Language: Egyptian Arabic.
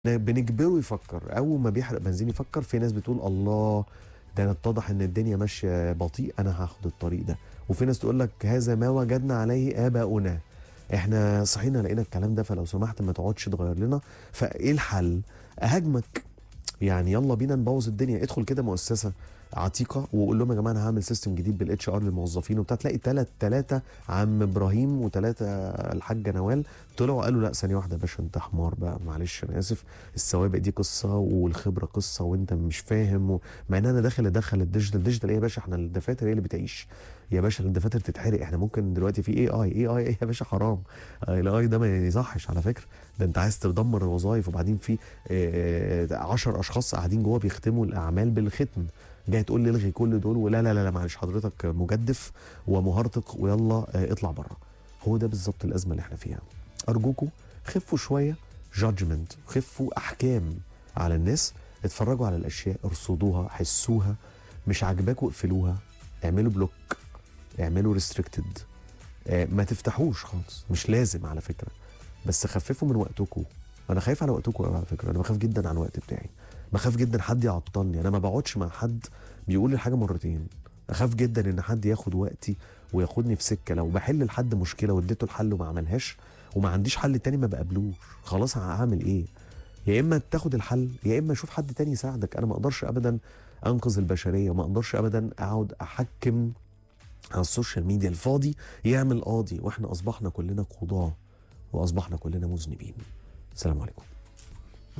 بنجبره يفكر اول ما بيحرق بنزين يفكر في ناس بتقول الله ده أنا اتضح ان الدنيا ماشيه بطيء انا هاخد الطريق ده وفي ناس تقول لك هذا ما وجدنا عليه اباؤنا احنا صحينا لقينا الكلام ده فلو سمحت ما تقعدش تغير لنا فايه الحل اهاجمك يعني يلا بينا نبوظ الدنيا ادخل كده مؤسسه عتيقه وقول لهم يا جماعه انا هعمل سيستم جديد بالاتش ار للموظفين وبتاع تلاقي ثلاث ثلاثه عم ابراهيم وثلاثه الحاجه نوال طلعوا قالوا لا ثانيه واحده يا باشا انت حمار بقى معلش انا اسف السوابق دي قصه والخبره قصه وانت مش فاهم و... مع ان انا داخل ادخل الديجيتال الديجيتال ايه يا باشا احنا الدفاتر هي اللي بتعيش يا باشا الدفاتر تتحرق احنا ممكن دلوقتي في اي اي اي اي ايه يا باشا حرام الاي اي ده ما يصحش على فكره ده انت عايز تدمر الوظائف وبعدين في 10 اشخاص قاعدين جوه بيختموا الاعمال بالختم جاي تقول لي الغي كل دول ولا لا لا لا معلش حضرتك مجدف ومهرطق ويلا اه اطلع بره هو ده بالظبط الازمه اللي احنا فيها ارجوكم خفوا شويه جادجمنت خفوا احكام على الناس اتفرجوا على الاشياء ارصدوها حسوها مش عاجباكوا اقفلوها اعملوا بلوك اعملوا ريستريكتد اه ما تفتحوش خالص مش لازم على فكره بس خففوا من وقتكم انا خايف على وقتكم قوي على فكره انا بخاف جدا على الوقت بتاعي بخاف جدا حد يعطلني انا ما بقعدش مع حد بيقول لي الحاجه مرتين اخاف جدا ان حد ياخد وقتي وياخدني في سكه لو بحل لحد مشكله واديته الحل وما عملهاش وما عنديش حل تاني ما بقابلوش خلاص هعمل ايه يا اما تاخد الحل يا اما اشوف حد تاني يساعدك انا ما اقدرش ابدا انقذ البشريه وما اقدرش ابدا اقعد احكم على السوشيال ميديا الفاضي يعمل قاضي واحنا اصبحنا كلنا قضاه واصبحنا كلنا مذنبين السلام عليكم